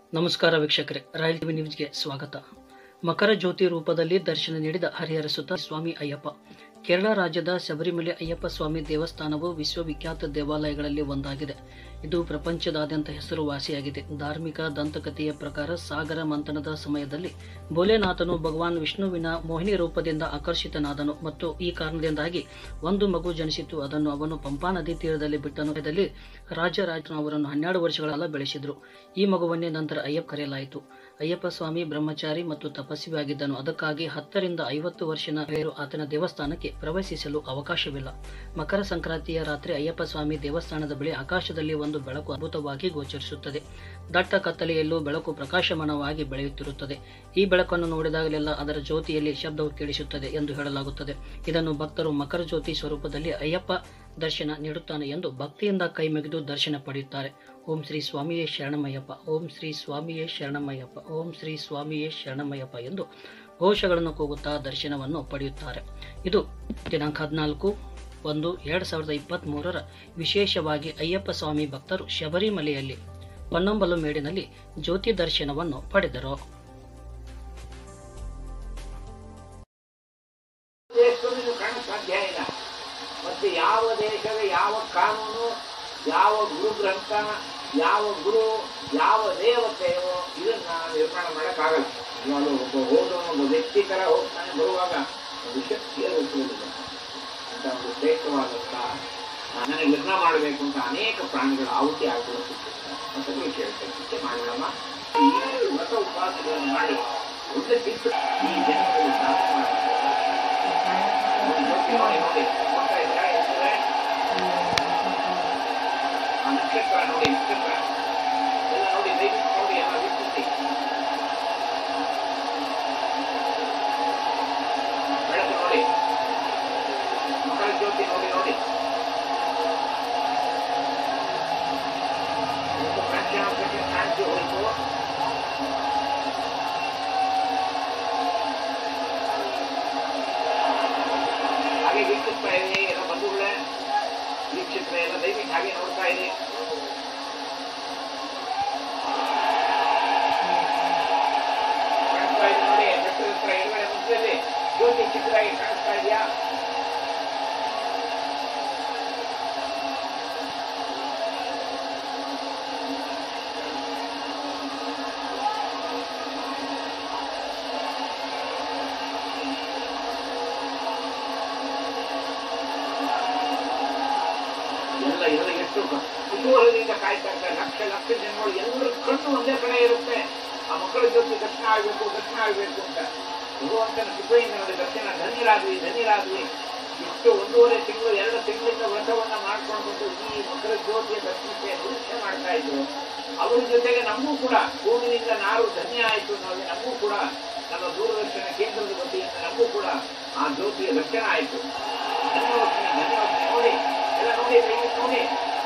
ನಮಸ್ಕಾರ ವೀಕ್ಷಕರೇ royal TV ನ್ಯೂಸ್ಗೆ ಸ್ವಾಗತ ಮಕರ ಜ್ಯೋತಿ ರೂಪದಲ್ಲಿ ದರ್ಶನ ನೀಡಿದ ಹರಿಹರ ಸುತ್ತ ಸ್ವಾಮಿ ಅಯ್ಯಪ್ಪ ಕೇರಳ ರಾಜ್ಯದ ಶಬರಿಮಲೆ ಅಯ್ಯಪ್ಪ ಸ್ವಾಮಿ ದೇವಸ್ಥಾನವು ವಿಶ್ವವಿಖ್ಯಾತ ದೇವಾಲಯಗಳಲ್ಲಿ ಒಂದಾಗಿದೆ ಇದು ಪ್ರಪಂಚದಾದ್ಯಂತ ಹೆಸರುವಾಸಿಯಾಗಿದೆ ಧಾರ್ಮಿಕ ದಂತಕಥೆಯ ಪ್ರಕಾರ ಸಾಗರ ಮಂಥನದ ಸಮಯದಲ್ಲಿ ಭೋಲೆನಾಥನು ಭಗವಾನ್ ವಿಷ್ಣುವಿನ ಮೋಹಿನಿ ರೂಪದಿಂದ ಆಕರ್ಷಿತನಾದನು ಮತ್ತು ಈ ಕಾರಣದಿಂದಾಗಿ ಒಂದು ಮಗು ಜನಿಸಿತು ಅದನ್ನು ಅವನು ಪಂಪಾ ನದಿ ತೀರದಲ್ಲಿ ಬಿಟ್ಟನು ಇದರಲ್ಲಿ ರಾಜರಾಜನು ಅವರನ್ನು ಹನ್ನೆರಡು ವರ್ಷಗಳ ಕಾಲ ಬೆಳೆಸಿದ್ರು ಈ ಮಗುವನ್ನೇ ನಂತರ ಅಯ್ಯಪ್ಪ ಕರೆಯಲಾಯಿತು ಅಯ್ಯಪ್ಪ ಸ್ವಾಮಿ ಬ್ರಹ್ಮಚಾರಿ ಮತ್ತು ತಪಸ್ವಿಯಾಗಿದ್ದನು ಅದಕ್ಕಾಗಿ ಹತ್ತರಿಂದ ಐವತ್ತು ವರ್ಷನ ಹಿರಿಯರು ಆತನ ದೇವಸ್ಥಾನಕ್ಕೆ ಪ್ರವೇಶಿಸಲು ಅವಕಾಶವಿಲ್ಲ ಮಕರ ಸಂಕ್ರಾಂತಿಯ ರಾತ್ರಿ ಅಯ್ಯಪ್ಪ ಸ್ವಾಮಿ ದೇವಸ್ಥಾನದ ಬಳಿ ಆಕಾಶದಲ್ಲಿ ಒಂದು ಬೆಳಕು ಅದ್ಭುತವಾಗಿ ಗೋಚರಿಸುತ್ತದೆ ದಟ್ಟ ಕತ್ತಲೆಯಲ್ಲೂ ಬೆಳಕು ಪ್ರಕಾಶಮಾನವಾಗಿ ಬೆಳೆಯುತ್ತಿರುತ್ತದೆ ಈ ಬೆಳಕನ್ನು ನೋಡಿದಾಗಲೆಲ್ಲ ಅದರ ಜ್ಯೋತಿಯಲ್ಲಿ ಶಬ್ದವು ಕೇಳಿಸುತ್ತದೆ ಎಂದು ಹೇಳಲಾಗುತ್ತದೆ ಇದನ್ನು ಭಕ್ತರು ಮಕರ ಜ್ಯೋತಿ ಸ್ವರೂಪದಲ್ಲಿ ಅಯ್ಯಪ್ಪ ದರ್ಶನ ನೀಡುತ್ತಾನೆ ಎಂದು ಭಕ್ತಿಯಿಂದ ಕೈ ಮುಗಿದು ದರ್ಶನ ಪಡೆಯುತ್ತಾರೆ ಓಂ ಶ್ರೀ ಸ್ವಾಮಿಯೇ ಶರಣಮಯ್ಯಪ್ಪ ಓಂ ಶ್ರೀ ಸ್ವಾಮಿಯೇ ಶರಣಮಯ್ಯಪ್ಪ ಓಂ ಶ್ರೀ ಸ್ವಾಮಿಯೇ ಶರಣಮಯ್ಯಪ್ಪ ಎಂದು ಘೋಷಗಳನ್ನು ಕೂಗುತ್ತಾ ದರ್ಶನವನ್ನು ಪಡೆಯುತ್ತಾರೆ ಇದು ದಿನಾಂಕ ಹದಿನಾಲ್ಕು ಒಂದು ಎರಡು ಸಾವಿರದ ಇಪ್ಪತ್ತ್ ಮೂರರ ವಿಶೇಷವಾಗಿ ಅಯ್ಯಪ್ಪ ಸ್ವಾಮಿ ಭಕ್ತರು ಶಬರಿಮಲೆಯಲ್ಲಿ ಪನ್ನಂಬಲು ಮೇಡಿನಲ್ಲಿ ಜ್ಯೋತಿ ದರ್ಶನವನ್ನು ಪಡೆದರು ದೇಶದಲ್ಲಿ ಇದು ಕಾಣಕ್ಕೆ ಸಾಧ್ಯ ಇಲ್ಲ ಮತ್ತೆ ಯಾವ ದೇಶದ ಯಾವ ಕಾನೂನು ಯಾವ ಗುರು ಗ್ರಂಥ ಯಾವ ಗುರು ಯಾವ ದೇವತೆಯೋ ಇದನ್ನ ನಿರ್ಮಾಣ ಮಾಡೋಕ್ಕಾಗಲ್ಲ ಇವಾಗ ಒಬ್ಬ ಹೋದವನು ಒಬ್ಬ ವ್ಯಕ್ತಿ ತರ ಹೋಗ್ತಾನೆ ಬರುವಾಗ ಒಂದು ಶಕ್ತಿಯ ರೂಪದಲ್ಲಿದೆ ಅಂತ ಒಂದು ಶ್ರೇಷ್ಠವಾದಂಥ ನನಗೆ ಲಗ್ನ ಮಾಡಬೇಕು ಅಂತ ಅನೇಕ ಪ್ರಾಣಿಗಳು ಆಹುತಿ ಆಗ್ಬಿಡುತ್ತೆ ಮತಗಳು ಕೇಳ್ತಾರೆ ಚಿಂತೆ ಮಾಡೋಣ ಈ ವ್ರತ ಉಪವಾಸಗಳನ್ನು ಮಾಡಿ ಒಳ್ಳೆ ಸಿಕ್ಕು ಈ ಜನ್ಮದಲ್ಲಿ ಸಾಧನೆ ಮಾಡ್ತಾರೆ ನೋಡಿ ನೋಡಿ ನೋಡ್ತಾ ಇದ್ದೀರಾ ಹೆಸರೇ? ಆ ನಕ್ಷತ್ರ ನೋಡಿ ನಕ್ಷತ್ರ ಎಲ್ಲ ನೋಡಿ ದಯವಿಟ್ಟು ನೋಡಿ ಎಲ್ಲ ವೀಕ್ಷಿಸಿ ಬೆಳಕು ನೋಡಿ ಮಕರ ಜ್ಯೋತಿ ನೋಡಿ ನೋಡಿ ಒಂದು ಫ್ರಾಕ್ಷನ್ ಆಫ್ ಸೆಕೆಂಡ್ ಕಾಣಿಸಿ ಹೋಯಿತು ಹಾಗೆ ವೀಕ್ಷಿಸ್ತಾ ಇರಿ ಎಲ್ಲ ಬಂಧುಗಳೇ ವೀಕ್ಷಕರೇ ಎಲ್ಲ ದಯವಿಟ್ಟು ಹಾಗೆ ನೋಡ್ತಾ ಇರಿ ಕಾಣಿಸ್ತಾ ಇದೆ ನೋಡಿ ಬೆಟ್ಟದ ಹತ್ರ ಎದುರುಗಡೆ ಮುಂಚೆಯಲ್ಲಿ ಜ್ಯೋತಿ ಚಿಕ್ಕದಾಗಿ ಕಾಣಿಸ್ತಾ ಇದೆಯಾ ಎಲ್ಲ ಎಲ್ಲ ಎಷ್ಟು ಕುತೂಹಲದಿಂದ ಕಾಯ್ತಾ ಇರ್ತಾರೆ ಲಕ್ಷ ಲಕ್ಷ ಜನಗಳು ಎಲ್ಲರ ಕಣ್ಣು ಒಂದೇ ಕಡೆ ಇರುತ್ತೆ ಆ ಮಕ್ಕಳ ಜೊತೆ ದರ್ಶನ ಆಗಬೇಕು ದರ್ಶನ ಆಗಬೇಕು ಅಂತ ಭಗವಂತನ ಕೃಪೆಯಿಂದ ನೋಡಿ ದರ್ಶನ ಧನ್ಯರಾದ್ವಿ ಧನ್ಯರಾದ್ವಿ ಇಷ್ಟು ಒಂದೂವರೆ ತಿಂಗಳು ಎರಡು ತಿಂಗಳಿಂದ ವ್ರತವನ್ನ ಮಾಡ್ಕೊಂಡು ಬಂದು ಈ ಮಕ್ಕಳ ಜ್ಯೋತಿಯ ದರ್ಶನಕ್ಕೆ ನಿರೀಕ್ಷೆ ಮಾಡ್ತಾ ಇದ್ರು ಅವ್ರ ಜೊತೆಗೆ ನಮಗೂ ಕೂಡ ಭೂಮಿಯಿಂದ ನಾರು ಧನ್ಯ ಆಯಿತು ಅನ್ನೋದು ನಮಗೂ ಕೂಡ ನಮ್ಮ ದೂರದರ್ಶನ ಕೇಂದ್ರದ ವತಿಯಿಂದ ನಮಗೂ ಕೂಡ ಆ ಜ್ಯೋತಿಯ ದರ್ಶನ ಆಯಿತು ಧನ್ಯವಾದ ಧನ್ಯವಾದ ನೋಡಿ ಎಲ್ಲ ನೋಡಿ ದಯವಿಟ್ಟು ನೋಡಿ